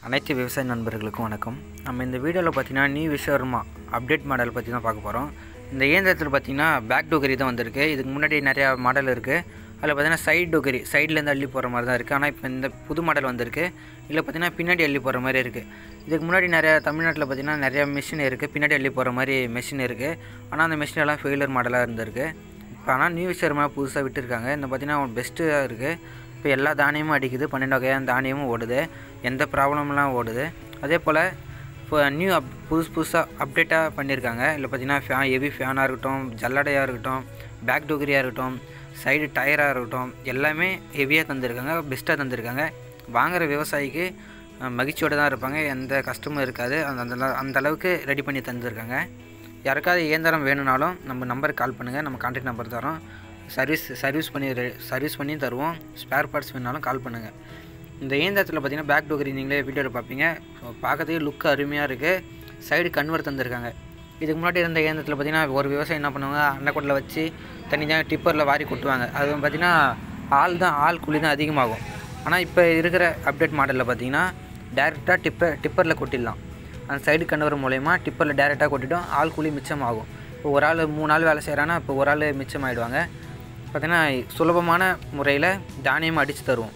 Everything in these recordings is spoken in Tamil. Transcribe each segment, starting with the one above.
அனைத்து விவசாய நண்பர்களுக்கும் வணக்கம் நம்ம இந்த வீடியோவில் பார்த்தீங்கன்னா நியூ விஸ்வர்மா அப்டேட் மாடல் பற்றி தான் பார்க்க போகிறோம் இந்த இயந்திரத்தில் பார்த்தீங்கன்னா பேக் டோகரி தான் வந்திருக்கு இதுக்கு முன்னாடி நிறையா மாடல் இருக்குது அதில் பார்த்தீங்கன்னா சைடு டோகரி சைட்லேருந்து அள்ளி போகிற மாதிரி தான் இருக்குது ஆனால் இப்போ இந்த புது மாடல் வந்திருக்கு இதில் பார்த்தீங்கன்னா பின்னாடி அள்ளி போகிற மாதிரி இருக்குது இதுக்கு முன்னாடி நிறையா தமிழ்நாட்டில் பார்த்தீங்கன்னா நிறையா மிஷின் இருக்குது பின்னாடி அள்ளி போகிற மாதிரி மிஷின் இருக்குது ஆனால் அந்த மிஷின் எல்லாம் ஃபெயிலியர் மாடலாக இருந்திருக்கு இப்போ ஆனால் நியூ விஸ்வர்மா புதுசாக விட்டுருக்காங்க இந்த பார்த்தீங்கன்னா பெஸ்ட்டாக இருக்குது இப்போ எல்லா தானியமும் அடிக்குது பன்னெண்டு வகையான தானியமும் ஓடுது எந்த ப்ராப்ளம்லாம் ஓடுது அதே போல் இப்போ நியூ அப் புதுசு புதுசாக அப்டேட்டாக பண்ணியிருக்காங்க இல்லை பார்த்தீங்கன்னா ஃபேன் ஹெவி ஃபேனாக இருக்கட்டும் ஜல்லடையாக இருக்கட்டும் பேக் டோகரியாக இருக்கட்டும் சைடு டயராக இருக்கட்டும் எல்லாமே ஹெவியாக தந்திருக்காங்க பெஸ்ட்டாக தந்திருக்காங்க வாங்குகிற விவசாயிக்கு அஹ், மகிழ்ச்சியோடு தான் இருப்பாங்க எந்த கஷ்டமும் இருக்காது அந்த அந்த அந்த அளவுக்கு ரெடி பண்ணி தந்திருக்காங்க யாருக்காவது இயந்திரம் வேணும்னாலும் நம்ம நம்பருக்கு கால் பண்ணுங்கள் நம்ம கான்டாக்ட் நம்பர் தரோம் சர்வீஸ் சர்வீஸ் பண்ணி ரெ- சர்வீஸ் பண்ணி தருவோம் ஸ்பேர் பார்ட்ஸ் வேணாலும் கால் பண்ணுங்கள் இந்த இயந்திரத்தில் பார்த்தீங்கன்னா பேக் டோக்கரி நீங்களே வீடியோவில் பார்ப்பீங்க ஸோ பார்க்கறதுக்கு லுக் அருமையாக இருக்குது சைடு கன்வெர்ட் தந்திருக்காங்க இதுக்கு முன்னாடி இருந்த இயந்திரத்தில் பார்த்தீங்கன்னா ஒரு விவசாயம் என்ன பண்ணுவாங்க அன்னக்கூட்டில் வச்சு தனி தான் டிப்பரில் வாரி கொட்டுவாங்க அது வந்து பார்த்தீங்கன்னா ஆள் தான் ஆள் கூலி தான் அதிகமாகும் ஆனால் இப்போ இருக்கிற அப்டேட் மாடலில் பார்த்தீங்கன்னா டேரெக்டாக டிப்பர் டிப்பரில் கொட்டிடலாம் அந்த சைடு கன்வர் மூலயமா டிப்பரில் டேரெக்டாக கொட்டிட்டோம் ஆள் கூலி மிச்சமாகும் இப்போ ஒரு ஆள் மூணு நாள் வேலை செய்கிறான்னா இப்போ ஒரு ஆள் மிச்சமாயிடுவாங்க பார்த்தீங்கன்னா சுலபமான முறையில் தானியம் அடித்து தருவோம்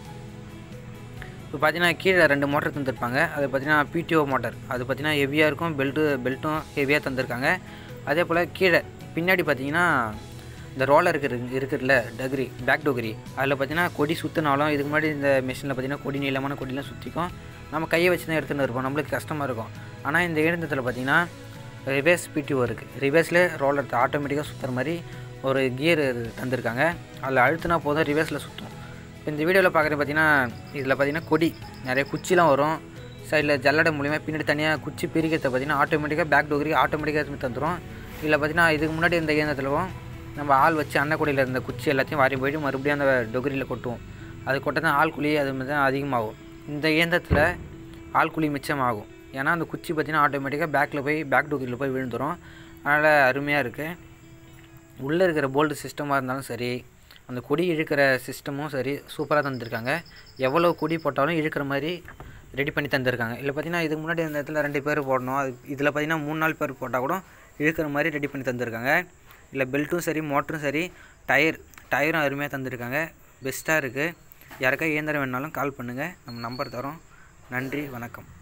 இப்போ பார்த்தீங்கன்னா கீழே ரெண்டு மோட்டர் தந்திருப்பாங்க அது பார்த்தீங்கன்னா பிடிஓ மோட்டர் அது பார்த்தீங்கன்னா ஹெவியாக இருக்கும் பெல்ட்டு பெல்ட்டும் ஹெவியாக தந்திருக்காங்க அதே போல் கீழே பின்னாடி பார்த்தீங்கன்னா இந்த ரோலர் இருக்குது இருக்குதுல்ல டக்ரி பேக் டோகரி அதில் பார்த்தீங்கன்னா கொடி சுற்றினாலும் இதுக்கு முன்னாடி இந்த மிஷினில் பார்த்தீங்கன்னா கொடி நீளமான கொடிலாம் சுற்றிக்கும் நம்ம கையை வச்சு தான் எடுத்துகிட்டு இருப்போம் நம்மளுக்கு கஷ்டமாக இருக்கும் ஆனால் இந்த இயந்திரத்தில் பார்த்தீங்கன்னா ரிவர்ஸ் பிடிஓ இருக்குது ரிவர்ஸில் ரோலர் ஆட்டோமேட்டிக்காக சுற்றுற மாதிரி ஒரு கியர் தந்திருக்காங்க அதில் அழுத்தினா போதும் ரிவர்ஸில் சுற்றும் இப்போ இந்த வீடியோவில் பார்க்குறது பார்த்தீங்கன்னா இதில் பார்த்தீங்கன்னா கொடி நிறைய குச்சிலாம் வரும் சைடில் ஜல்லடை மூலியமாக பின்னாடி தனியாக குச்சி பிரிக்கிறத பார்த்தீங்கன்னா ஆட்டோமேட்டிக்காக பேக் டோகரி ஆட்டோமேட்டிக்காக தந்துடும் இதில் பார்த்தீங்கன்னா இதுக்கு முன்னாடி இந்த இயந்திரத்துலவும் நம்ம ஆள் வச்சு அன்னக்குடியில் இருந்த குச்சி எல்லாத்தையும் வாரி போயிட்டு மறுபடியும் அந்த டொகரியில் கொட்டுவோம் அது கொட்ட தான் ஆள் குழி அது மாதிரி தான் அதிகமாகும் இந்த இயந்திரத்தில் ஆள் குழி மிச்சமாகும் ஏன்னா அந்த குச்சி பார்த்தீங்கன்னா ஆட்டோமேட்டிக்காக பேக்கில் போய் பேக் டோகரியில் போய் விழுந்துடும் அதனால் அருமையாக இருக்குது உள்ளே இருக்கிற போல்டு சிஸ்டமாக இருந்தாலும் சரி அந்த கொடி இழுக்கிற சிஸ்டமும் சரி சூப்பராக தந்திருக்காங்க எவ்வளோ கொடி போட்டாலும் இழுக்கிற மாதிரி ரெடி பண்ணி தந்திருக்காங்க இல்லை பார்த்தீங்கன்னா இதுக்கு முன்னாடி அந்த இடத்துல ரெண்டு பேர் போடணும் அது இதில் பார்த்தீங்கன்னா மூணு நாலு பேர் போட்டால் கூட இழுக்கிற மாதிரி ரெடி பண்ணி தந்திருக்காங்க இல்லை பெல்ட்டும் சரி மோட்டரும் சரி டயர் டயரும் அருமையாக தந்திருக்காங்க பெஸ்ட்டாக இருக்குது யாருக்கா இயந்திரம் வேணாலும் கால் பண்ணுங்கள் நம்ம நம்பர் தரோம் நன்றி வணக்கம்